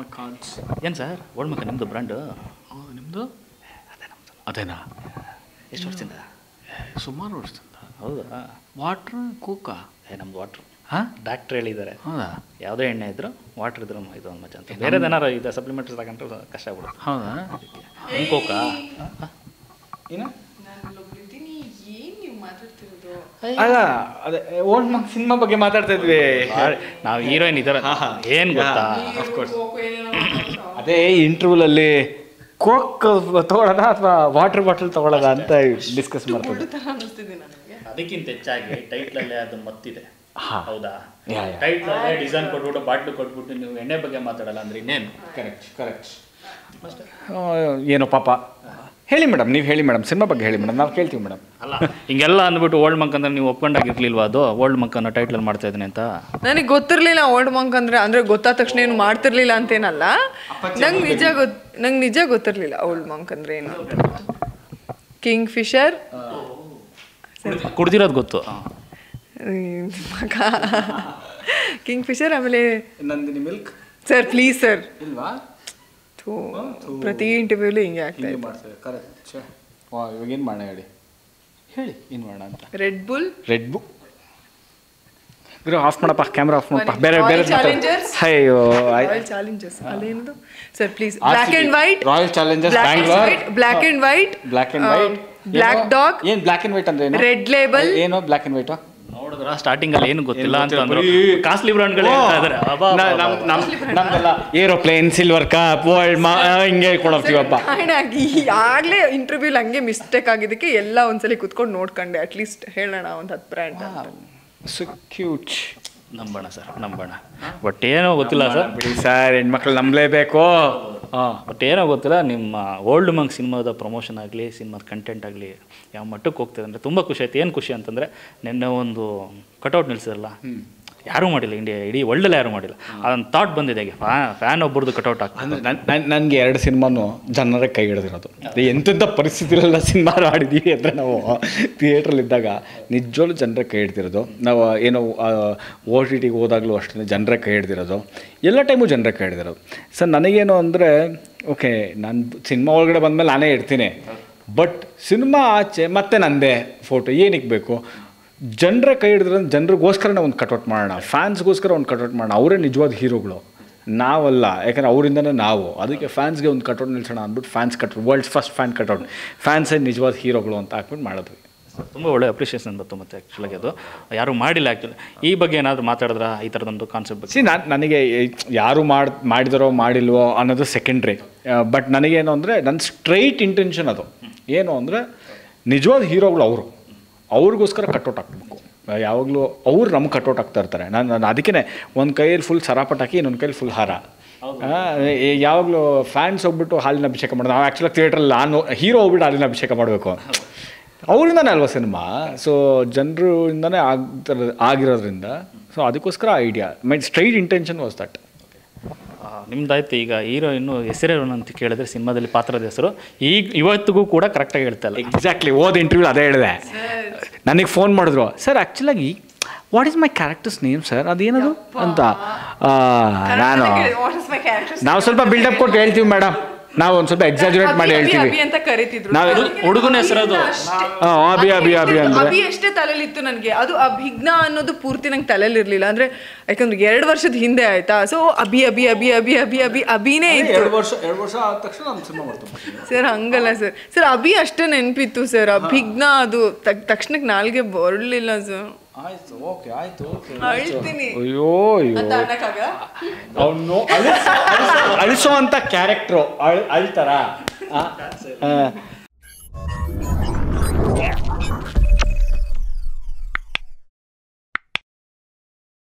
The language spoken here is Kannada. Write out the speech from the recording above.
ಕಾರ್ಡ್ಸ್ ಏನು ಸರ್ ಓಲ್ಡ್ ಮಕ್ಕ ನಿಮ್ಮದು ಬ್ರ್ಯಾಂಡು ಹೌದು ನಿಮ್ಮದು ಅದೇ ನಮ್ಮದು ಅದೇನಾ ಎಷ್ಟು ವರ್ಷದಿಂದ ಸುಮಾರು ವರ್ಷದಿಂದ ಹೌದಾ ವಾಟ್ರ್ ಕೂಕಾ ಏ ನಮ್ದು ವಾಟ್ರು ಹಾಂ ಡಾಕ್ಟ್ರ್ ಹೇಳಿದ್ದಾರೆ ಹೌದಾ ಯಾವುದೇ ಎಣ್ಣೆ ಇದ್ದರೂ ವಾಟ್ರ್ ಇದ್ರು ಇದು ಒಂದು ಮಜಾ ಅಂತ ಬೇರೆ ಏನಾರು ಇದು ಸಪ್ಲಿಮೆಂಟ್ಸ್ ತಗೊಂಡ್ರೆ ಕಷ್ಟ ಆಗ್ಬಿಡುತ್ತೆ ಹೌದಾ ನಿಮ್ಮ ಕೋಕಾ ಏನು ನಾನೊಬ್ಳಿದ್ದೀನಿ ಏನ್ ನೀವು ಮಾತಾಡ್ತಿರೋದು ಅಲ್ಲ ಅದೇ ಓಲ್ಡ್ ಮಕ್ ಸಿನಿಮಾ ಬಗ್ಗೆ ಮಾತಾಡ್ತಾ ಇದ್ವಿ ನಾವು ಹೀರೋಯಿನ್ ಇದ್ದಾರೆ ಏನು ಗೊತ್ತಾ ಹೋಗು, ಏನೇನೋ ಮಾತಾಡ್ತಾ. ಅದೇ ಇಂಟರ್ವ್ಯೂಲಲ್ಲಿ ಕೋಕ್ ತಗೊಳ್ಳೋದ ಅಥವಾ ವಾಟರ್ ಬಾಟಲ್ ತಗೊಳ್ಳೋದ ಅಂತ ಡಿಸ್ಕಸ್ ಮಾಡ್ತಿದ್ದೆ ಹುಡುಗ ಥರ ಅನ್ನಿಸ್ತಿದೆ ನನಗೆ ಅದಕ್ಕಿಂತ ಹೆಚ್ಚಾಗಿ ಟೈಟ್ಲಲ್ಲೇ ಅದು ಮತ್ತಿದೆ ಹಾ. ಹೌದಾ ಯಾ, ಯಾ. ಟೈಟ್ಲಲ್ಲೇ ಡಿಸೈನ್ ಕೊಟ್ಬಿಟ್ಟು ಬಾಟ್ಲು ಕೊಟ್ಬಿಟ್ಟು ನೀವು ಎಣ್ಣೆ ಬಗ್ಗೆ ಮಾತಾಡಲ್ಲ ಅಂದ್ರೆ ಇನ್ನೇನು ಕರೆಕ್ಟ್ ಕರೆಕ್ಟ್ ಏನೋ ಪಾಪ ಹೇಳಿ ಮೇಡಮ್ ನೀವು ಹೇಳಿ ಮೇಡಮ್ ಸಿನಿಮಾ ಬಗ್ಗೆ ಹೇಳಿ ಮೇಡಮ್ ನಾವು ಕೇಳ್ತೀವಿ ಮೇಡಮ್ ಅಲ್ಲ ಹಿಂಗೆಲ್ಲ ಅಂದ್ಬಿಟ್ಟು ಓಲ್ಡ್ ಮಂಕ್ ಅಂದ್ರೆ ನೀವು ಒಪ್ಕೊಂಡಾಗಿರ್ಲಿಲ್ವಾ ಅದು ಓಲ್ಡ್ ಮಂಕ್ ಅನ್ನೋ ಟೈಟ್ಲಲ್ಲಿ ಮಾಡ್ತಾ ಇದ್ದೀನಿ ಅಂತ ನನಗೆ ಗೊತ್ತಿರ್ಲಿಲ್ಲ ಓಲ್ಡ್ ಮಂಕ್ ಅಂದ್ರೆ ಅಂದ್ರೆ ಗೊತ್ತಾದ ತಕ್ಷಣ ಏನು ಮಾಡ್ತಿರ್ಲಿಲ್ಲ ಅಂತೇನಲ್ಲ ನಂಗೆ ನಿಜ ಗೊತ್ ನಂಗೆ ನಿಜ ಗೊತ್ತಿರ್ಲಿಲ್ಲ ಓಲ್ಡ್ ಮಂಕ್ ಅಂದ್ರೆ ಏನು ಕಿಂಗ್ ಫಿಶರ್ ಕುಡ್ದಿರೋದು ಗೊತ್ತು ಮಗ ಕಿಂಗ್ ಫಿಶರ್ ಆಮೇಲೆ Nandini milk sir please sir ಇಲ್ವಾ ಪ್ರತಿ ಇಂಟರ್ವ್ಯೂಲು ಹಿಂಗೆ ಆಗ್ತಾ ಇದೆ ಮಾಡ್ತಾರೆ ಕರೆಕ್ಟ್ ವಾ ಇವಾಗ ಏನು ಮಾಡೋಣ ಹೇಳಿ ಹೇಳಿ ಏನು ಮಾಡೋಣ ಅಂತ ರೆಡ್ ಬುಲ್ ರೆಡ್ ಬುಕ್ ಗುರು ಆಫ್ ಮಾಡಪ್ಪ ಕ್ಯಾಮ್ರಾ ಆಫ್ ಮಾಡಪ್ಪ ಬೇರೆ Royal ಬೇರೆ Challengers? ಅಯ್ಯೋ ರಾಯಲ್ ಚಾಲೆಂಜಸ್ ಅಲ್ಲೇನದು sir please black and white Royal Challengers black and Bangalore white black and white black and white Black Dog ಏನು ಬ್ಲ್ಯಾಕ್ ಅಂಡ್ ವೈಟ್ ಅಂದ್ರೆ ಏನು ರೆಡ್ ಲೇಬಲ್ ಏನು ಬ್ಲ್ಯಾಕ್ ಅಂಡ್ ವೈಟ್ ನೋಡಿದ್ರ ಸ್ಟಾರ್ಟಿಂಗ್ ಅಲ್ಲಿ ಏನು ಗೊತ್ತಿಲ್ಲ ಅಂತ ಗೊತ್ತಿಲ್ಲ, ಅಂದ್ರು ಬರೀ- ಕಾಸ್ಟ್ಲಿ ಬ್ರಾಂಡ್ಗಳು ಹೇಳ್ತಾ ಇದಾರೆ ಅಬ್ಬಾ, ಅಬ್ಬಾ, ಅಬ್ಬಾ. ನಮ್ದೆಲ್ಲ ಏರೋಪ್ಲೇನ್ ಸಿಲ್ವರ್ ಕಪ್ ವರ್ಲ್ಡ್ ಮಾ ಹಿಂಗೆ ಕೊಡೋಗ್ತೀವಪ್ಪ ಆಗಿ ಆಗ್ಲೇ ಇಂಟರ್ವ್ಯೂಲ್ ಹಂಗೆ ಮಿಸ್ಟೇಕ್ ಆಗಿದ್ದಕ್ಕೆ ಎಲ್ಲ ಒಂದ್ಸಲಿ ಕುತ್ಕೊಂಡು ನೋಡ್ಕೊಂಡೆ ಅಟ್ಲೀಸ್ಟ್ ಹೇಳೋಣ ಒಂದು ಹತ್ತು ಬ್ರ್ಯಾಂಡ್ ಸೊ ಕ್ಯೂಟ್ ನಂಬೋಣ ಸರ್ ನಂಬೋಣ ಬಟ್ ಏನೋ ಗೊತ್ತಿಲ್ಲ ಸರ್ ಬಿಡಿ ಸರ್ ಹೆಣ್ಮಕ್ಳು ನಂಬಲೇಬೇಕು ಹಾಂ ಬಟ್ ಏನೋ ಗೊತ್ತಿಲ್ಲ ನಿಮ್ಮ ಓಲ್ಡ್ ಮಂಕ್ ಸಿನಿಮಾದ ಪ್ರಮೋಷನ್ ಆಗಲಿ ಸಿನಿಮಾದ ಕಂಟೆಂಟ್ ಆಗಲಿ ಯಾವ ಮಟ್ಟಕ್ಕೆ ಹೋಗ್ತದೆ ಅಂದರೆ ತುಂಬ ಖುಷಿ ಆಯ್ತು ಏನು ಖುಷಿ ಅಂತಂದರೆ ನಿನ್ನೆ ಒಂದು ಕಟೌಟ್ ನಿಲ್ಸಿರಲ್ಲ ಯಾರೂ ಮಾಡಿಲ್ಲ ಇಂಡಿಯಾ ಇಡೀ ವರ್ಲ್ಡಲ್ಲಿ ಯಾರೂ ಮಾಡಿಲ್ಲ ಅದೊಂದು ಥಾಟ್ ಬಂದಿದೆ ಈಗ ಫ್ಯಾನ್ ಫ್ಯಾನ್ ಒಬ್ಬರದ್ದು ಕಟೌಟ್ ಆಗ್ತದೆ ಅಂದ್ರೆ ನನಗೆ ಎರಡು ಸಿನಿಮಾನು ಜನರೇ ಕೈ ಹಿಡಿದಿರೋದು ಅದೇ ಎಂತೆಂಥ ಪರಿಸ್ಥಿತಿಲೆಲ್ಲ ಸಿನಿಮಾ ಆಡಿದ್ದೀವಿ ಅಂದರೆ ನಾವು ಥಿಯೇಟ್ರಲ್ಲಿದ್ದಾಗ ನಿಜವಾಗ್ಲೂ ಜನರೇ ಕೈ ಹಿಡ್ದಿರೋದು ನಾವು ಏನೋ ಓ ಟಿ ಟಿಗೆ ಹೋದಾಗಲೂ ಅಷ್ಟೇ ಜನರೇ ಕೈ ಹಿಡ್ದಿರೋದು ಎಲ್ಲ ಟೈಮು ಜನರೇ ಕೈ ಹಿಡ್ದಿರೋದು ಸರ್ ನನಗೇನು ಅಂದರೆ ಓಕೆ ನಾನು ಸಿನಿಮಾ ಒಳಗಡೆ ಬಂದಮೇಲೆ ನಾನೇ ಇರ್ತೀನಿ ಬಟ್ ಸಿನಿಮಾ ಆಚೆ ಮತ್ತೆ ನಂದೇ ಫೋಟೋ ಏನಕ್ಕೆ ಬೇಕು ಜನರ ಕೈ ಹಿಡಿದ್ರೆ ಜನರಿಗೋಸ್ಕರನೇ ಒಂದು ಕಟ್ಔಟ್ ಮಾಡೋಣ ಫ್ಯಾನ್ಸ್ಗೋಸ್ಕರ ಒಂದು ಕಟ್ಔಟ್ ಮಾಡೋಣ ಅವರೇ ನಿಜವಾದ ಹೀರೋಗಳು ನಾವಲ್ಲ ಯಾಕಂದ್ರೆ ಅವರಿಂದನೇ ನಾವು ಅದಕ್ಕೆ ಫ್ಯಾನ್ಸ್ಗೆ ಒಂದು ಕಟ್ಔಟ್ ನಿಲ್ಸೋಣ ಅಂದ್ಬಿಟ್ಟು fans cut world's first fan cutout ಫ್ಯಾನ್ಸೇ ನಿಜವಾದ ಹೀರೋಗಳು ಅಂತ ಹಾಕ್ಬಿಟ್ಟು ಮಾಡಿದ್ವಿ ತುಂಬ ಒಳ್ಳೆ ಅಪ್ರಿಷಿಯೇಷನ್ ಬಂತು ಮತ್ತು ಆ್ಯಕ್ಚುಲಾಗಿ ಅದು ಯಾರೂ ಮಾಡಿಲ್ಲ ಆ್ಯಕ್ಚುಲಿ ಈ ಬಗ್ಗೆ ಏನಾದರೂ ಮಾತಾಡಿದ್ರ ಈ ಥರದೊಂದು ಕಾನ್ಸೆಪ್ಟ್ ಬಗ್ಗೆ ಸಿ ನಾನು ನನಗೆ ಯಾರು ಮಾಡಿ ಮಾಡಿದರೋ ಮಾಡಿಲ್ವೋ ಅನ್ನೋದು ಸೆಕೆಂಡ್ರಿ ಬಟ್ ನನಗೇನು ಅಂದರೆ ನನ್ನ ಸ್ಟ್ರೈಟ್ ಇಂಟೆನ್ಷನ್ ಅದು ಏನು ಅಂದರೆ ನಿಜವಾದ ಹೀರೋಗಳು ಅವರು ಅವ್ರಿಗೋಸ್ಕರ ಕಟ್ಔಟ್ ಹಾಕ್ಬೇಕು ಯಾವಾಗಲೂ ಅವ್ರು ನಮ್ಗೆ ಕಟ್ಔಟ್ ಆಗ್ತಾ ಇರ್ತಾರೆ ನಾನು ನಾನು ಅದಕ್ಕೇ ಒಂದು ಕೈಯಲ್ಲಿ ಫುಲ್ ಸರಾಪಟ್ ಹಾಕಿ ಇನ್ನೊಂದು ಕೈಯಲ್ಲಿ ಫುಲ್ ಹಾರ ಯಾವಾಗಲೂ ಫ್ಯಾನ್ಸ್ ಹೋಗ್ಬಿಟ್ಟು ಹಾಲಿನ ಅಭಿಷೇಕ ಮಾಡೋದು ನಾವು ಆ್ಯಕ್ಚುಲಾಗಿ ಥಿಯೇಟ್ರಲ್ಲಿ ನಾನು ಹೀರೋ ಹೋಗ್ಬಿಟ್ಟು ಹಾಲಿನ ಅಭಿಷೇಕ ಮಾಡಬೇಕು ಅವರಿಂದನೇ ಅಲ್ವಾ ಸಿನಿಮಾ ಸೊ ಜನರಿಂದನೇ ಆಗ್ತಿರೋ ಆಗಿರೋದ್ರಿಂದ ಸೊ ಅದಕ್ಕೋಸ್ಕರ idea my straight intention was that ನಿಮ್ದಾಯ್ತು ಈಗ ಹೀರೋ ಇನ್ನು ಹೆಸರೇನು ಅಂತ ಕೇಳಿದ್ರೆ ಸಿನಿಮಾದಲ್ಲಿ ಪಾತ್ರದ ಹೆಸರು ಈಗ ಇವತ್ತಿಗೂ ಕೂಡ ಕರೆಕ್ಟಾಗಿ ಹೇಳ್ತಾ ಇಲ್ಲ ಎಕ್ಸಾಕ್ಟ್ಲಿ ಓದ್ ಇಂಟರ್ವ್ಯೂ ಅದೇ ಹೇಳಿದೆ ನನಗೆ ಫೋನ್ ಮಾಡಿದ್ರು ಸರ್ ಆ್ಯಕ್ಚುಲಾಗಿ what is my character's name sir ಅದೇನದು ಅಂತ ಆ, ನಾನು ನಾವು ಸ್ವಲ್ಪ ಬಿಲ್ಡಪ್ ಕೊಟ್ಟು ಹೇಳ್ತೀವಿ ಮೇಡಮ್ ನಾವು ಒಂದು ಸ್ವಲ್ಪ ಎಕ್ಸಾಜುರೇಟ್ ಮಾಡಿ ಹೇಳ್ತೀವಿ ಅಭಿ ಅಂತ ಕರಿತಿದ್ರು ನಾವು ಹುಡುಗನ ಹೆಸರದು ಹಾಂ ಅಭಿ ಅಭಿ ಅಭಿ ಅಂದರೆ ಅಭಿ ಅಷ್ಟೇ ತಲೆಲಿತ್ತು ನನಗೆ ಅದು ಅಭಿಜ್ಞ ಅನ್ನೋದು ಪೂರ್ತಿ ನಂಗೆ ತಲೆಲಿ ಇರ್ಲಿಲ್ಲ ಅಂದ್ರೆ ಯಾಕಂದ್ರೆ ಎರಡು ವರ್ಷದ ಹಿಂದೆ ಆಯ್ತಾ ಸೊ ಅಭಿ ಅಭಿ ಅಭಿ ಅಭಿ ಅಭಿ ಅಭಿ ಅಭಿನೇ ಇತ್ತು ಎರಡು ವರ್ಷ ಎರಡು ವರ್ಷ ಆದ ತಕ್ಷಣ ನಮ್ಮ ಸಿನಿಮಾ ಮಾಡ್ತೀವಿ ಸರ್ ಹಂಗಲ್ಲ ಸರ್ ಸರ್ ಅಭಿ ಅಷ್ಟೇ ನೆನಪಿತ್ತು ಸರ್ ಅಭಿಜ್ಞ ಅದು ತಕ್- ತಕ್ಷಣಕ್ಕೆ ನಾಲ್ಗೆ ಬರಲಿಲ್ಲ ಸರ್ ಆಯ್ತು ಓಕೆ ಆಯ್ತು ಓಕೆ ಅಳ್ತೀನಿ ಅಯ್ಯೋ ಅಯ್ಯೋ ಅಂತ ಅನ್ನಕ್ಕಾಗ ಅವನು ಅಳಿಸೋ ಅಂತ ಕ್ಯಾರೆಕ್ಟ್ರು ಅಳ್ ಅಳ್ತಾರ ಆ? ಆ.